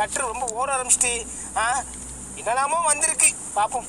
Letter ரொம்ப ஓட ஆரம்பிச்சிட்டு ஆ என்னெல்லாமோ வந்திருக்கு பார்ப்போம்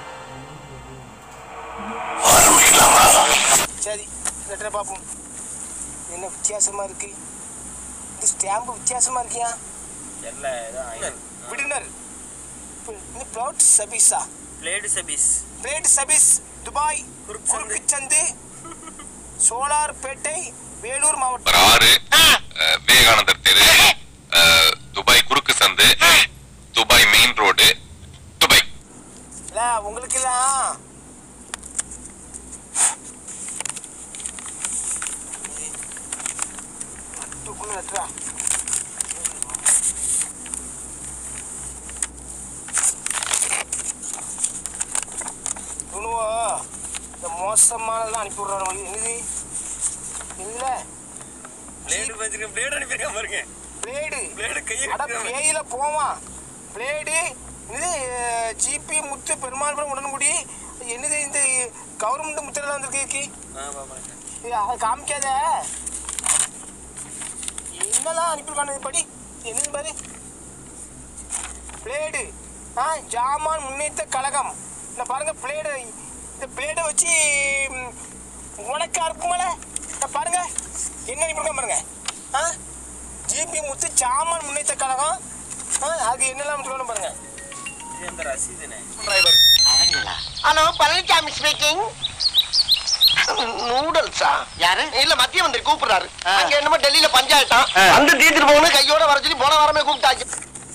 சரி லெட்டரை பார்ப்போம் என்ன வித்தியாசமா இருக்கு இந்த ஸ்டாம்பு வித்தியாசமா இருக்கியா தெரியல ஏதோ விடுனர் இந்த பிளாட் சபீஸா பிளேடு சபீஸ் பிளேட் சபீஸ் துபாய் குறுக்குச்சந்து. குறுக்குச்சந்து சோலார்பேட்டை வேலூர் மாவட்டம் நம்பர் ஆறு அஹ், விவேகானந்தர் தெரு அஹ், துபாய் குறுக்கு சந்து துபாய் மெயின் ரோடு துபாய் இல்ல உங்களுக்கு எல்லாம் அட்டுக்குள்ள லெட்டரா இவனுவோ இந்த மோசமானதெல்லாம் அனுப்பி விடுறானு என்னது இல்ல பிளேடு வச்சிருக்க பிளேடு அனுப்பியிருக்கேன் பாருங்க பிளேடு பிளேடு கையை அட பேயில போவான் பிளேடு இது ஜிபி முத்து பெருமாள்புரம் உடன்குடி என்னது இந்த கவர்மெண்ட் முத்திரெல்லாம் வந்திருக்கு இது அதை காமிக்காத என்னெல்லாம் அனுப்பியிருக்கானு படி என்னது பாரு பிளேடு ஆ ஜாமான் முன்னேற்ற கழகம் இந்த பாருங்க பிளேடு இந்த பிளேடை வச்சு ம், உனக்கா இருக்குமல இந்த பாருங்க என்ன அனுப்பியிருக்கான் பாருங்க ஆ ஜிபி முத்து ஜாமான் முன்னேற்ற கழகம் ஆ அது என்னெல்லாம் அனுப்பியிருக்கானு பாருங்க இது அந்த ரசீதுனே டிரைவர் ஹலோ பழனிசாமி ஸ்பீக்கிங் நூடல்ஸா யாரு இல்ல மத்திய மந்திரி கூப்பிடுறாரு அங்க என்னமோ டெல்லியில பஞ்சாயத்தான் அந்த தீர்த்துட்டு போகணும் கையோட வர சொல்லி போன வாரமே கூப்பிட்டாச்சு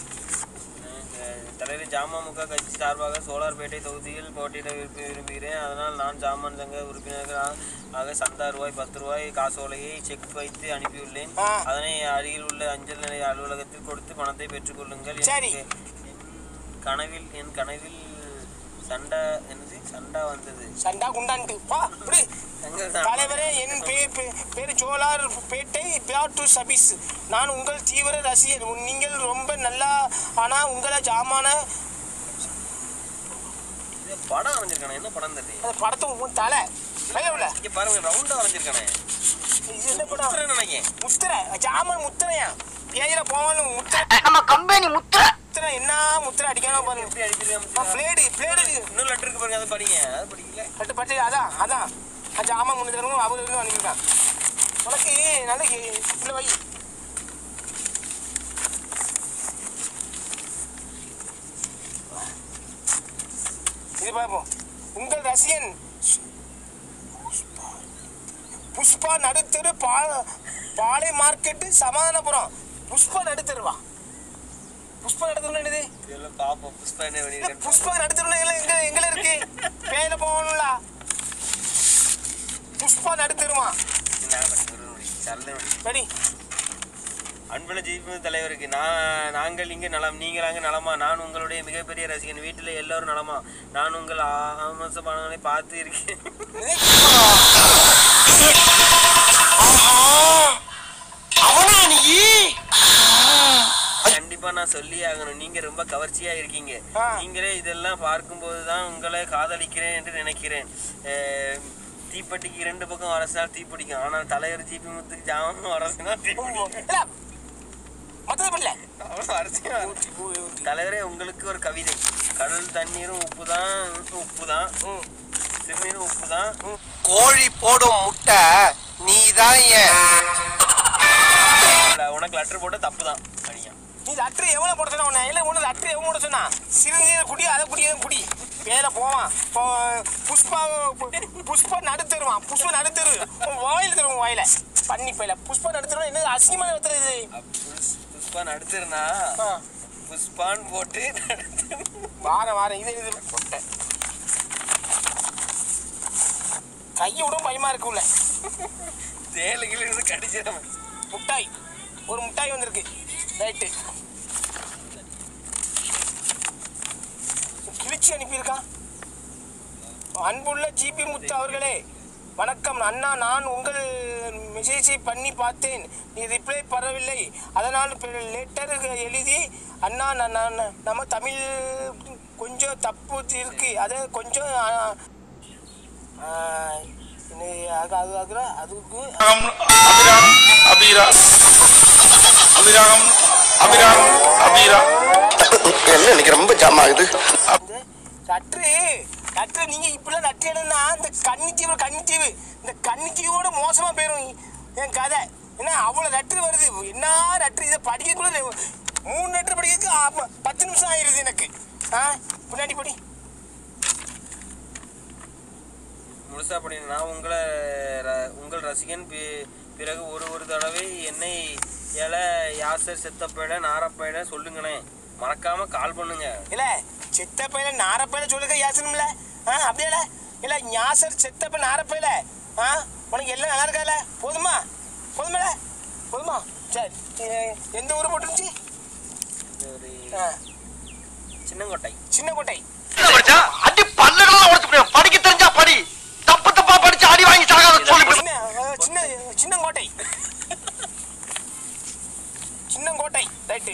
தலைவர் ஜாமமுக கட்சி சார்பாக சோலார்பேட்டை தொகுதியில் போட்டியிட விரும்பி விரும்புகிறேன் அதனால் நான் ஜாமான் சங்க உறுப்பினர்கள் ஆக சந்தா ரூபாய் பத்து ரூபாய் காசோலையை செக் வைத்து அனுப்பியுள்ளேன் ஆ. அதனை அருகில் உள்ள அஞ்சல் நிலைய அலுவலகத்தில் கொடுத்து பணத்தை பெற்றுக்கொள்ளுங்கள் சரி. எனக்கு என் கனவில் என் கனவில் சண்டா என்னது சண்டா வந்தது சண்டா குண்டான்ட்டு வா இப்படி எங்க தலைவரே என் பேர் பே- பேர் ஜோலார் பேட்டை பிளாட்டு சபீஸ் நான் உங்கள் தீவிர ரசிகர் உன் நீங்கள் ரொம்ப நல்லா ஆனா உங்களை ஜாமான இது படம் வரைஞ்சிருக்கானே என்ன படம் தெரியும் அந்த படத்தை உன் தலை பயவுல இங்க பாருங்க ரவுண்டா வரைஞ்சிருக்கானே இது என்ன படம் உத்தரன் நினைக்கேன் முத்திரை ஜாமான் முத்திரையா பேயில போவான்னு முத்திரை நம்ம கம்பெனி முத்திர முத்திரை என்ன முத்திரை அடிக்கணும் பாருங்க எப்படி அடிச்சிருக்கேன் பிளேடு பிளேடு இன்னும் லெட்டர் இருக்கு பாருங்க அதை படிங்க அதை படிக்கல பட்டு பட்டு அதான் அதான் அந்த ஜாமான் முன்னேறவும் அவரு இருந்து அனுப்பியிருக்கான் உனக்கு நல்ல இதில் வை இது பார்ப்போம் உங்கள் ரசிகன் புஷ்பா நடுத்தெரு பா பாளை மார்க்கெட்டு சமாதானபுரம் புஷ்பா நடுத்தருவா புஷ்பா நடுத்தருன்னு என்னது இதெல்லாம் பாப்போம் புஷ்பா என்ன இல்ல, பண்ணிருக்கேன் புஷ்பா நடுத்தருன்னு எல்லாம் எங்க எங்கல இருக்கு பேயில போகணும்ல புஷ்பா நடுத்தருமா சல்ல படி அன்புள்ள ஜிபி தலைவருக்கு நான் நாங்கள் இங்கே நலம் நீங்களாங்க நலமா நான் உங்களுடைய மிகப்பெரிய ரசிகன் வீட்டில் எல்லாரும் நலமா நான் உங்கள் ஆமச படங்களை பார்த்து இருக்கேன் அவனா நீ கண்டிப்பா நான் சொல்லி ஆகணும் நீங்க ரொம்ப கவர்ச்சியா இருக்கீங்க ஆ. நீங்களே இதெல்லாம் பார்க்கும்போது தான் உங்களை காதலிக்கிறேன் என்று நினைக்கிறேன் அஹ், தீப்பெட்டிக்கு இரண்டு பக்கம் அரசினால் தீப்பிடிக்கும் ஆனால் தலைவர் ஜிபி முத்துக்கு ஜாமம் அரசினா தீப்பிடிக்கும் இல்ல மத்தது பண்ணல அவ்வளவு அரசியா தலைவரே உங்களுக்கு ஒரு கவிதை கடல் தண்ணீரும் உப்பு தான் உப்பு தான் சிறுநீரும் உப்பு தான் கோழி போடும் முட்டை நீதான் உனக்கு லெட்டர் போட்ட தப்பு தான் அடியா நீ லெட்டர் எவ்வளவு போட சொன்னா உன்னை இல்ல உனக்கு லெட்டர் எவ்வளவு போட சொன்னா சிறுநீர் குடி அதை குடி இதை குடி பேர போவான் போ- புஷ்பா புஷ்பா நடுத்தருவான் புஷ்பா நடுத்தரு உன் வாயில் தருவோம் வாயில பண்ணி போயில புஷ்பா நடுத்தருவா என்ன அசிங்கமா நடத்துறது புஷ்- புஷ்பான் அடுத்துருனா ஆ. புஷ்பான் போட்டு வாரம் வாரம் இது இது போட்டேன் கையை விடும் பயமா இருக்குல்ல தேலுகில இருந்து கடிச்சிடும் முட்டாய் ஒரு முட்டாய் வந்திருக்கு ரைட்டு கிழிச்சு அனுப்பியிருக்கான் அன்புள்ள ஜிபி முத்து அவர்களே வணக்கம் அண்ணா நான் உங்கள் மெசேஜை பண்ணி பார்த்தேன் நீ ரிப்ளை பெறவில்லை அதனால் லெட்டர் எழுதி அண்ணா நான் நான் நம்ம தமிழ் கொஞ்சம் தப்பு இருக்கு அதை கொஞ்சம் ஆ, ஆ, இது அது அது அது அதுக்கு அபிராமம் அபிராமம் அபிராமம் அபிராம் அபிரா என்ன இன்னைக்கு ரொம்ப ஜாம் ஆகுது லட்ரு லட்ரு நீங்க இப்படிலாம் லட்ரு எடுனா இந்த கன்னித்தீவு கன்னித்தீவு இந்த கன்னித்தீவோட மோசமா போயிடும் என் கதை என்ன அவ்வளோ லட்ரு வருது என்ன லட்ரு இதை படிக்கக்குள்ள ரெ- மூணு லட்ரு படிக்கிறதுக்கு ஆ, பத்து நிமிஷம் ஆயிடுது எனக்கு ஆ பின்னாடி படி முழுசா படி நான் உங்களை ர- உங்கள் ரசிகன் பி- பிறகு ஒரு ஒரு தடவை என்னை ஏல யாசர் செத்தப்பையில நாரப்பையில சொல்லுங்களேன் மறக்காம கால் பண்ணுங்க இல்ல செத்த பையில நார பையில சொல்லுங்க யாசனம்ல ஆ அப்படியே இல்ல ஞாசர் செத்த பையல நார பையில ஆ உனக்கு எல்லாம் நல்லா இருக்கால போதுமா போதுமால போதுமா சரி எ- எந்த ஊர் போட்டுருந்துச்சு இது ஒரு ஆ, சின்னங்கோட்டை சின்ன கோட்டை அடி பல்லுகளெல்லாம் உடைச்சு போயிடும். படிக்க தெரிஞ்சா படி தப்பு தப்பா படிச்சு அடி வாங்கி சாகாத சொல்லி சின்ன அஹ், சின்ன சின்னங்கோட்டை சின்னங்கோட்டை ரைட்டு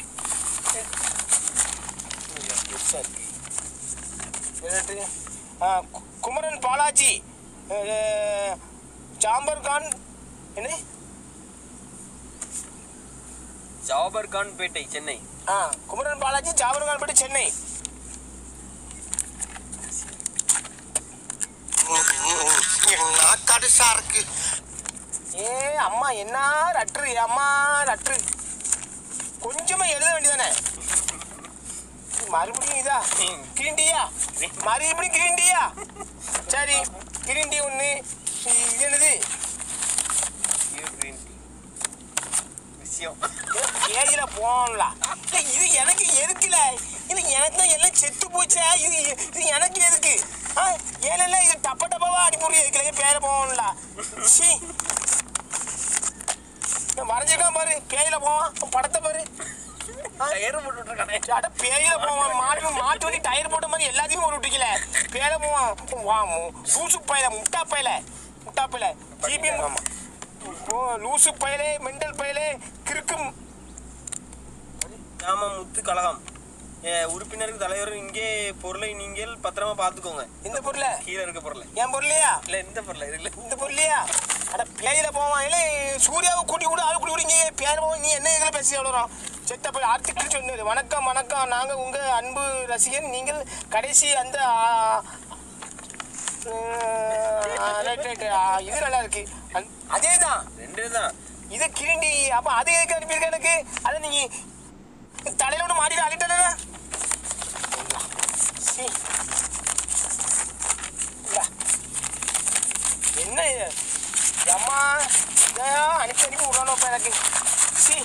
குமரன் பாலாஜி அஹ், ஜாம்பர் கான் என்ன ஜாபர் கான் பேட்டை சென்னை ஆ குமரன் பாலாஜி ஜாபர் கான் பட்டு சென்னை கடுசா இருக்கு ஏ அம்மா என்ன ரட்ரு அம்மா ரட்ரு கொஞ்சமா எழுத வேண்டியதானே மறுபடியும் இதா கிரீண்டியா மறுபடியும் கிரீண்டியா சரி கிரீண்டி ஒன்று இது என்னது Pure green tea. விஷயம் ஏஜில போகல இது எனக்கு எதுக்குல இது எனக்கு தான் எல்லாம் செத்து போச்சே இது இது எனக்கு எதுக்கு ஆ ஏனல்ல இது டப்ப டப்பாவா அடிப்பொடி எதுக்குல பேர போகல சி வரைஞ்சிருக்கான் பாரு பேயில போவான் படத்தை பாரு டயர் போட்டு விட்டுருக்கானே அட பேயில போவான் மாட்டு மாட்டு வண்டி டயர் போட்ட மாதிரி எல்லாத்தையும் ஒரு விட்டுக்கல பேயில போவான் வா மு- சூசு பையில முட்டா பையில முட்டா பையில ஜிபி ஓ லூசு பையலே மெண்டல் பையலே கிறுக்கும் ஆமா முத்து கழகம் ஏ, உறுப்பினருக்கு தலைவர் இங்கே பொருளை நீங்கள் பத்திரமா பார்த்துக்கோங்க இந்த பொருளை கீழே இருக்க பொருளை என் பொருளையா இல்ல இந்த பொருளை இது இல்ல இந்த பொருளையா அட பேயில போவான் இல்லை சூர்யாவை கூட்டி கூட ஆள் கூட்டி விடுங்க பேர போவான் நீ என்ன எங்களை பேசி எவ்வளோ செத்த போய் ஆர்டிக்கிள் சொன்னாரு வணக்கம் வணக்கம் நாங்கள் உங்கள் அன்பு ரசிகன் நீங்கள் கடைசி அந்த ஆ, ஆ, ரைட் ரைட் ஆ, இது நல்லா இருக்கு அதே தான் ரெண்டு தான் இது கிரண்டி அப்போ அது எதுக்கு அனுப்பியிருக்க எனக்கு அதை நீங்கள் தலையில ஒன்று மாட்டிட்டு அழிட்டல என்ன இது? அம்மா ஏன் அனுப்பி அனுப்பி விடணும் எனக்கு சி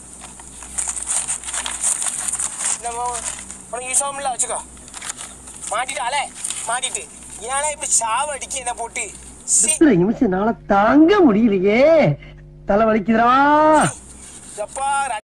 நம்ம உனக்கு யூஸ் ஆகும்ல வச்சுக்கோ மாட்டிட்டு அலை மாட்டிட்டு ஏன்னா இப்படி சாவு அடிக்க என்ன போட்டு சி நிமிஷம் நாள தாங்க முடியலையே தலை வலிக்குதுடா எப்பா